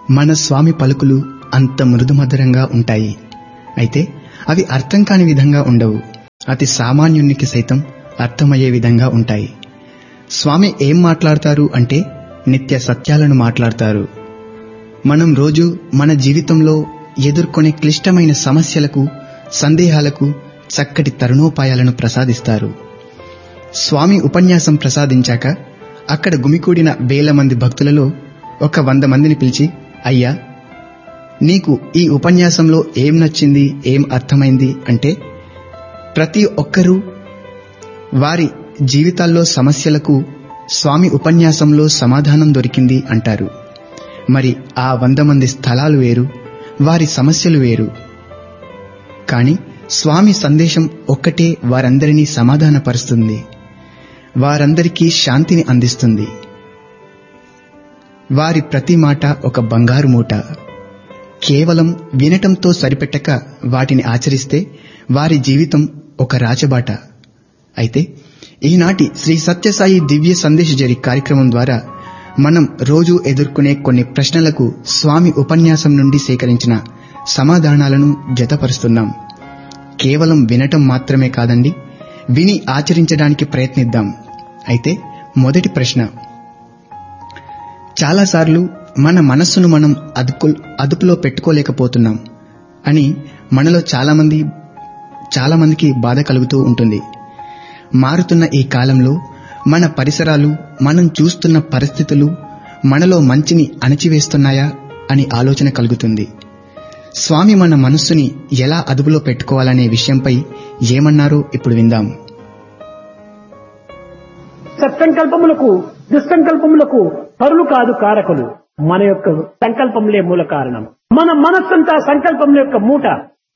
మన స్వామి పలుకులు అంత మృదుమధురంగా ఉంటాయి అయితే అవి అర్థం కాని విధంగా ఉండవు అతి సామాన్యునికి సైతం అర్థమయ్యే విధంగా ఉంటాయి స్వామి ఏం మాట్లాడతారు అంటే నిత్య సత్యాలను మాట్లాడతారు మనం రోజు మన జీవితంలో ఎదుర్కొనే క్లిష్టమైన సమస్యలకు సందేహాలకు చక్కటి తరుణోపాయాలను ప్రసాదిస్తారు స్వామి ఉపన్యాసం ప్రసాదించాక అక్కడ గుమికూడిన వేల మంది భక్తులలో ఒక వంద మందిని పిలిచి అయ్యా నీకు ఈ ఉపన్యాసంలో ఏం నచ్చింది ఏం అర్థమైంది అంటే ప్రతి ఒక్కరూ వారి జీవితాల్లో సమస్యలకు స్వామి ఉపన్యాసంలో సమాధానం దొరికింది అంటారు మరి ఆ వంద మంది స్థలాలు వేరు వారి సమస్యలు వేరు కాని స్వామి సందేశం ఒక్కటే వారందరినీ సమాధానపరుస్తుంది వారందరికీ శాంతిని అందిస్తుంది వారి ప్రతి మాట ఒక బంగారు మూట కేవలం వినటంతో సరిపెట్టక వాటిని ఆచరిస్తే వారి జీవితం ఒక రాచబాట అయితే ఈనాటి శ్రీ సత్యసాయి దివ్య సందేశజరి కార్యక్రమం ద్వారా మనం రోజు ఎదుర్కొనే కొన్ని ప్రశ్నలకు స్వామి ఉపన్యాసం నుండి సేకరించిన సమాధానాలను జతపరుస్తున్నాం కేవలం వినటం మాత్రమే కాదండి విని ఆచరించడానికి ప్రయత్నిద్దాం అయితే మొదటి ప్రశ్న చాలాసార్లు మన మనస్సును మనం అదుపు అదుపులో పెట్టుకోలేకపోతున్నాం అని మనలో చాలామంది చాలామందికి బాధ కలుగుతూ ఉంటుంది మారుతున్న ఈ కాలంలో మన పరిసరాలు మనం చూస్తున్న పరిస్థితులు మనలో మంచిని అణచివేస్తున్నాయా అని ఆలోచన కలుగుతుంది స్వామి మన మనస్సుని ఎలా అదుపులో పెట్టుకోవాలనే విషయంపై ఏమన్నారో ఇప్పుడు విందాం సత్సంకల్పములకు దుస్సంకల్పములకు పరులు కాదు కారకులు మన యొక్క సంకల్పములే మూల కారణం మన మనస్సంతా సంకల్పముల యొక్క మూట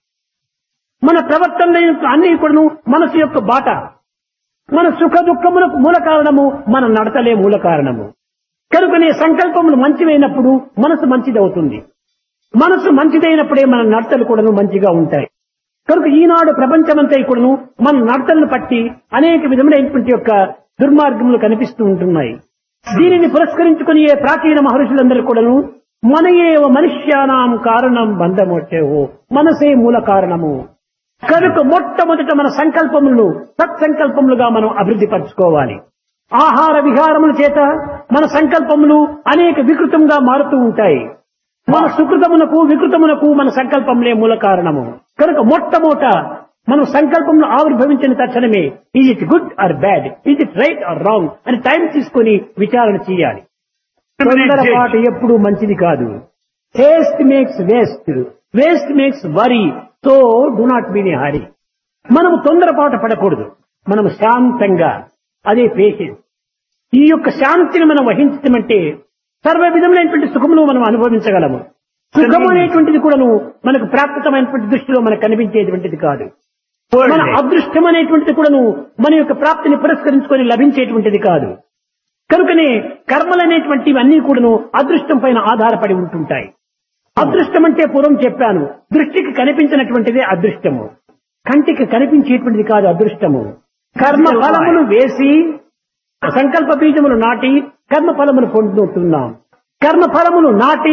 మన ప్రవర్తన యొక్క అన్ని కూడాను మనసు యొక్క బాట మన సుఖ దుఃఖములకు మూల కారణము మన నడతలే మూల కారణము కనుకనే సంకల్పములు మంచివైనప్పుడు మనసు మంచిదవుతుంది మనసు మంచిదైనప్పుడే మన నడతలు కూడాను మంచిగా ఉంటాయి కనుక ఈనాడు ప్రపంచమంతా కూడాను మన నడతలను పట్టి అనేక విధములైనటువంటి యొక్క దుర్మార్గములు కనిపిస్తూ ఉంటున్నాయి దీనిని పురస్కరించుకుని ఏ ప్రాచీన మహర్షులందరూ కూడాను మన ఏవ మనుష్యానాం కారణం బంధమొట్టేవో మనసే మూల కారణము కనుక మొట్టమొదట మన సంకల్పములను సత్సంకల్పములుగా మనం అభివృద్ధి పరచుకోవాలి ఆహార విహారముల చేత మన సంకల్పములు అనేక వికృతంగా మారుతూ ఉంటాయి మన సుకృతమునకు వికృతమునకు మన సంకల్పములే మూల కారణము కనుక మొట్టమొదట మనం సంకల్పంలో ఆవిర్భవించిన తక్షణమే is it good or bad is it right or wrong అని టైం తీసుకొని విచారణ చేయాలి తొందరపాటు ఎప్పుడు మంచిది కాదు taste makes waste waste makes worry so do not be hurry మనము తొందరపాటు పడకూడదు మనం శాంతంగా అదే పేషెన్స్ ఈ యొక్క శాంతిని మనం వహించటమంటే సర్వ విధములైనటువంటి సుఖమును మనం అనుభవించగలము సుఖం అనేటువంటిది కూడాను మనకు ప్రాప్తమైనటువంటి దృష్టిలో మనకు కనిపించేటువంటిది కాదు మన అదృష్టం అనేటువంటిది కూడాను మన యొక్క ప్రాప్తిని పురస్కరించుకొని లభించేటువంటిది కాదు కనుకనే కర్మలు అనేటువంటివి అన్ని కూడాను అదృష్టం పైన ఆధారపడి ఉంటుంటాయి అదృష్టం అంటే పూర్వం చెప్పాను దృష్టికి కనిపించినటువంటిదే అదృష్టము కంటికి కనిపించేటువంటిది కాదు అదృష్టము కర్మ ఫలములు వేసి సంకల్ప బీజములు నాటి కర్మ ఫలములు పొందుతున్నాం కర్మ ఫలములు నాటి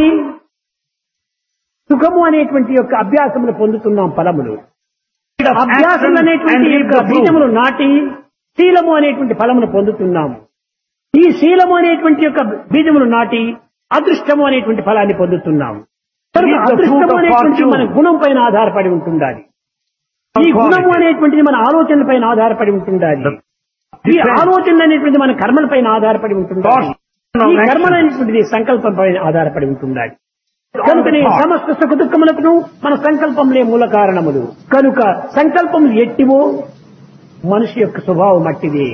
సుఖము అనేటువంటి యొక్క అభ్యాసములు పొందుతున్నాం ఫలములు అభ్యాసం అనేటువంటి యొక్క బీజములు నాటి శీలము అనేటువంటి ఫలమును పొందుతున్నాము ఈ శీలము అనేటువంటి యొక్క బీజములు నాటి అదృష్టము అనేటువంటి ఫలాన్ని పొందుతున్నాము కనుక అదృష్టము అనేటువంటి మన గుణం పైన ఆధారపడి ఉంటుండాలి ఈ గుణము అనేటువంటిది మన ఆలోచనల పైన ఆధారపడి ఉంటుండాలి ఈ ఆలోచన అనేటువంటి మన కర్మల పైన ఆధారపడి ఉంటుండాలి ఈ కర్మలు అనేటువంటిది సంకల్పం పైన ఆధారపడి ఉంటుండాలి కనుకనే సమస్త సుఖ దుఃఖములకు మన సంకల్పంలే మూల కారణములు కనుక సంకల్పములు ఎట్టివో మనిషి యొక్క స్వభావం అట్టిది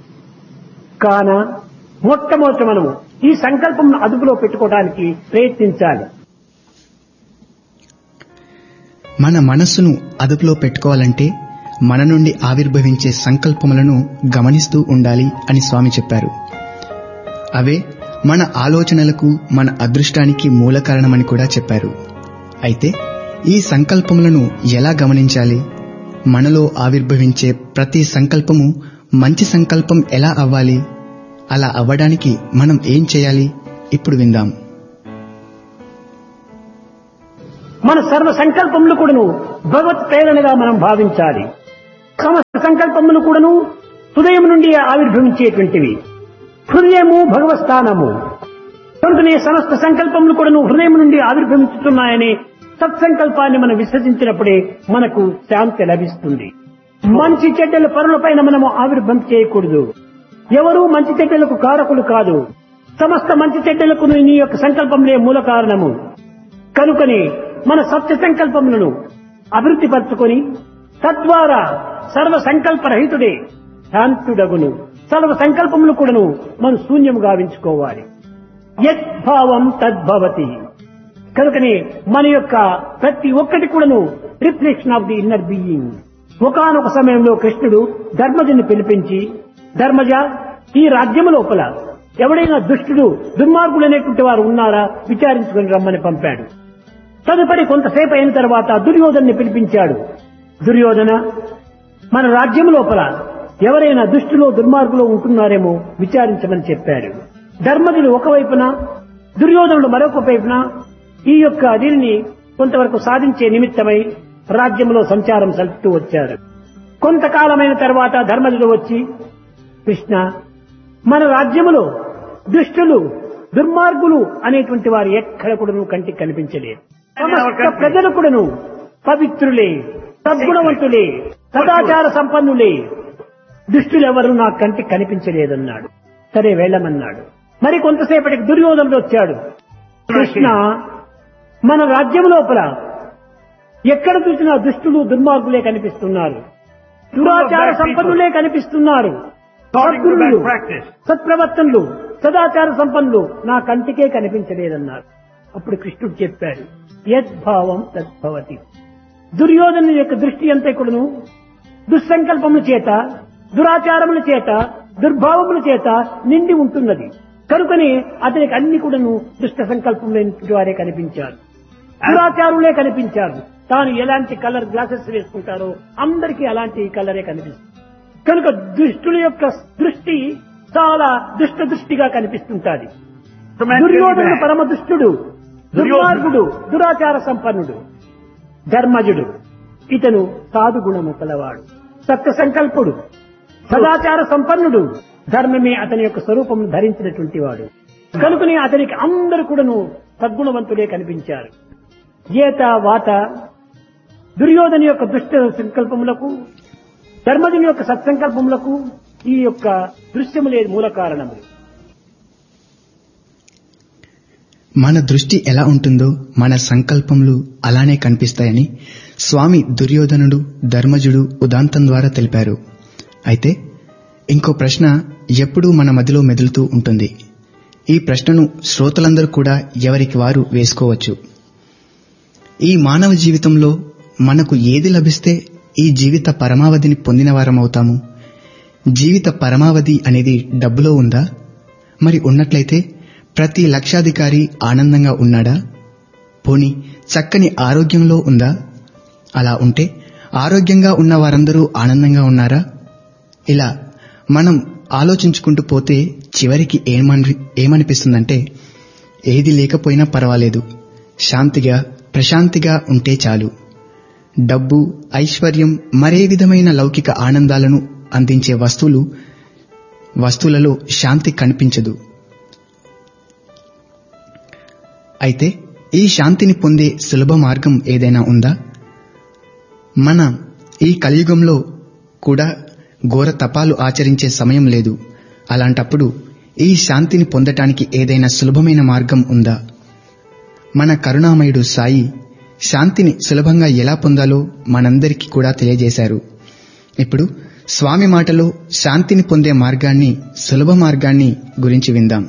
కాన మొట్టమొదట మనము ఈ సంకల్పం అదుపులో పెట్టుకోవడానికి ప్రయత్నించాలి మన మనస్సును అదుపులో పెట్టుకోవాలంటే మన నుండి ఆవిర్భవించే సంకల్పములను గమనిస్తూ ఉండాలి అని స్వామి చెప్పారు అవే మన ఆలోచనలకు మన అదృష్టానికి మూల కారణమని కూడా చెప్పారు అయితే ఈ సంకల్పములను ఎలా గమనించాలి మనలో ఆవిర్భవించే ప్రతి సంకల్పము మంచి సంకల్పం ఎలా అవ్వాలి అలా అవ్వడానికి మనం ఏం చేయాలి ఇప్పుడు విందాం మన సర్వ సంకల్పములు కూడాను భగవత్ ప్రేరణగా మనం భావించాలి సమస్త సంకల్పములు కూడాను హృదయం నుండి ఆవిర్భవించేటువంటివి హృదయము భగవత్ స్థానము కనుకనే సమస్త సంకల్పములు కూడాను హృదయం నుండి ఆవిర్భవించుతున్నాయని సత్సంకల్పాన్ని మనం విసర్జించినప్పుడే మనకు శాంతి లభిస్తుంది మంచి చెడ్డల పరులపైన మనము ఆవిర్భం చేయకూడదు ఎవరు మంచి చెడ్డలకు కారకులు కాదు సమస్త మంచి చెడ్డలకు నీ యొక్క సంకల్పంలే మూల కారణము కనుకని మన సత్య సంకల్పములను అభివృద్ధి పరచుకొని తద్వారా సర్వ సంకల్పరహితుడే శాంతుడగును సర్వ సంకల్పములు కూడాను మనం శూన్యము గావించుకోవాలి యద్భావం తద్భవతి కనుకనే మన యొక్క ప్రతి ఒక్కటి కూడాను reflection of the inner being ఒకనొక సమయంలో కృష్ణుడు ధర్మజుని పిలిపించి ధర్మజ ఈ రాజ్యము లోపల ఎవడైనా దుష్టుడు దుర్మార్గులు అనేటువంటి వారు ఉన్నారా విచారించుకుని రమ్మని పంపాడు తదుపరి కొంతసేపు అయిన తర్వాత దుర్యోధన్ని పిలిపించాడు దుర్యోధన మన రాజ్యం లోపల ఎవరైనా దుష్టులో దుర్మార్గులో ఉంటున్నారేమో విచారించమని చెప్పాడు ధర్మజుడు ఒకవైపున దుర్యోధనుడు మరొక వైపున ఈ యొక్క దీనిని కొంతవరకు సాధించే నిమిత్తమై రాజ్యంలో సంచారం సలుపుతూ వచ్చారు కొంతకాలమైన తర్వాత ధర్మజుడు వచ్చి కృష్ణ మన రాజ్యములో దుష్టులు దుర్మార్గులు అనేటువంటి వారు ఎక్కడ కూడాను కంటికి కనిపించలేదు సమస్త ప్రజలు కూడాను పవిత్రులే సద్గుణవంతులే సదాచార సంపన్నులే దుష్టులెవరు నా కంటికి కనిపించలేదన్నాడు సరే వెళ్ళమన్నాడు మరి కొంతసేపటికి దుర్యోధనుడు వచ్చాడు కృష్ణ మన రాజ్యం లోపల ఎక్కడ చూసినా దుష్టులు దుర్మార్గులే కనిపిస్తున్నారు దురాచార సంపన్నులే కనిపిస్తున్నారు According to సద్గురులు that practice. సత్ప్రవర్తనలు సదాచార సంపన్నులు నా కంటికే కనిపించలేదన్నారు అప్పుడు కృష్ణుడు చెప్పాడు యద్భావం తద్భవతి దుర్యోధను యొక్క దృష్టి అంతా కూడాను దుస్సంకల్పముల చేత దురాచారముల చేత దుర్భావముల చేత నిండి ఉంటున్నది కనుకని అతనికి అన్ని కూడాను దుష్ట సంకల్పములైన వారే కనిపించారు దురాచారులే కనిపించారు తాను ఎలాంటి కలర్ గ్లాసెస్ వేసుకుంటారో అందరికీ అలాంటి కలరే కనిపిస్తుంది కనుక దుష్టుల యొక్క దృష్టి చాలా దుష్ట దృష్టిగా కనిపిస్తుంటాది From entering దుర్యోధనుడు back. పరమ దుష్టుడు దుర్మార్గుడు దురాచార సంపన్నుడు ధర్మజుడు ఇతను సాధు గుణము కలవాడు సత్య సంకల్పుడు సదాచార సంపన్నుడు ధర్మమే అతని యొక్క స్వరూపం ధరించినటువంటి వాడు కనుకని అతనికి అందరు కూడాను సద్గుణవంతులే కనిపించారు ఏత వాత దుర్యోధన యొక్క దుష్ట సంకల్పములకు ధర్మజుని యొక్క సత్సంకల్పములకు ఈ యొక్క దృశ్యములే మూల కారణము మన దృష్టి ఎలా ఉంటుందో మన సంకల్పములు అలానే కనిపిస్తాయని స్వామి దుర్యోధనుడు ధర్మజుడు ఉదాంతం ద్వారా తెలిపారు అయితే ఇంకో ప్రశ్న ఎప్పుడూ మన మదిలో మెదులుతూ ఉంటుంది ఈ ప్రశ్నను శ్రోతలందరూ కూడా ఎవరికి వారు వేసుకోవచ్చు ఈ మానవ జీవితంలో మనకు ఏది లభిస్తే ఈ జీవిత పరమావధిని పొందిన వారమవుతాము జీవిత పరమావధి అనేది డబ్బులో ఉందా మరి ఉన్నట్లయితే ప్రతి లక్షాధికారి ఆనందంగా ఉన్నాడా పోని చక్కని ఆరోగ్యంలో ఉందా అలా ఉంటే ఆరోగ్యంగా ఉన్న వారందరూ ఆనందంగా ఉన్నారా ఇలా మనం ఆలోచించుకుంటూ పోతే చివరికి ఏమని ఏమనిపిస్తుందంటే ఏది లేకపోయినా పర్వాలేదు శాంతిగా ప్రశాంతిగా ఉంటే చాలు డబ్బు ఐశ్వర్యం మరే విధమైన లౌకిక ఆనందాలను అందించే వస్తువులు వస్తువులలో శాంతి కనిపించదు అయితే ఈ శాంతిని పొందే సులభ మార్గం ఏదైనా ఉందా మన ఈ కలియుగంలో కూడా ఘోర తపాలు ఆచరించే సమయం లేదు అలాంటప్పుడు ఈ శాంతిని పొందటానికి ఏదైనా సులభమైన మార్గం ఉందా మన కరుణామయుడు సాయి శాంతిని సులభంగా ఎలా పొందాలో మనందరికీ కూడా తెలియజేశారు ఇప్పుడు స్వామి మాటలో శాంతిని పొందే మార్గాన్ని సులభ మార్గాన్ని గురించి విందాం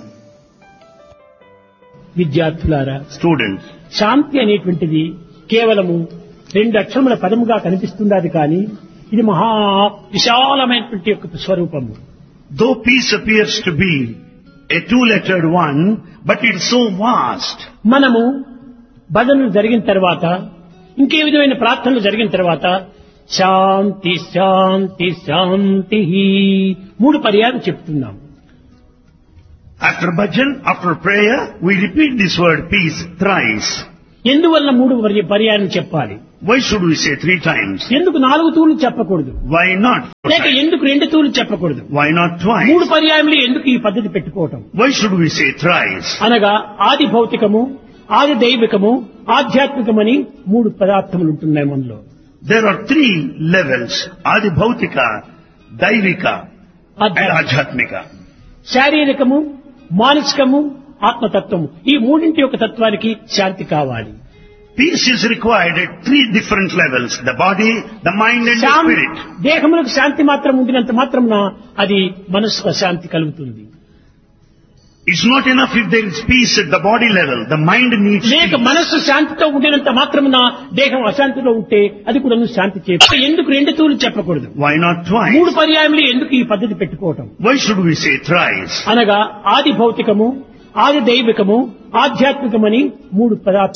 విద్యార్థులారా Students, శాంతి అనేటువంటిది కేవలము రెండు అక్షరముల పదముగా కనిపిస్తున్నది కానీ ఇది మహా విశాలమైనటువంటి యొక్క స్వరూపము though peace appears to be a two-lettered one, but it's so vast. మనము భజనలు జరిగిన తర్వాత ఇంకే విధమైన ప్రార్థనలు జరిగిన తర్వాత శాంతి శాంతి శాంతి మూడు పర్యాలు చెప్తున్నాం After bhajan, after prayer, we repeat this word peace thrice. ఎందువల్ల మూడు పర్య- పర్యాయం చెప్పాలి Why should we say three times? ఎందుకు నాలుగు తూర్లు చెప్పకూడదు Why not? four లేక times? ఎందుకు రెండు తూర్లు చెప్పకూడదు Why not మూడు twice? పర్యాయములు ఎందుకు ఈ పద్ధతి పెట్టుకోవటం Why should we say thrice? అనగా ఆది భౌతికము ఆది దైవికము ఆధ్యాత్మికమని మూడు పదార్థములు ఉంటున్నాయి మనలో There are three levels. Adi Bhautika, Daivika and ఆధ్యాత్మిక. Ajhatmika. శారీరకము మానసికము ఆత్మతత్వము ఈ మూడింటి యొక్క తత్వానికి శాంతి కావాలి Peace is required at three different levels. The body, the mind and the శాం- spirit. దేహములకు శాంతి మాత్రం ఉండినంత మాత్రం అది మనసుకు శాంతి కలుగుతుంది It's not enough if there is peace at the body level. The mind needs లేక peace. మనస్సు శాంతితో ఉండినంత మాత్రమున దేహం అశాంతిలో ఉంటే అది కూడా శాంతి చేయ ఎందుకు రెండు తూర్లు చెప్పకూడదు Why not మూడు twice? పర్యాయములు ఎందుకు ఈ పద్ధతి పెట్టుకోవటం Why should we say thrice? అనగా ఆది భౌతికము ఆది దైవికము ఆధ్యాత్మికమని మూడు పదార్థాలు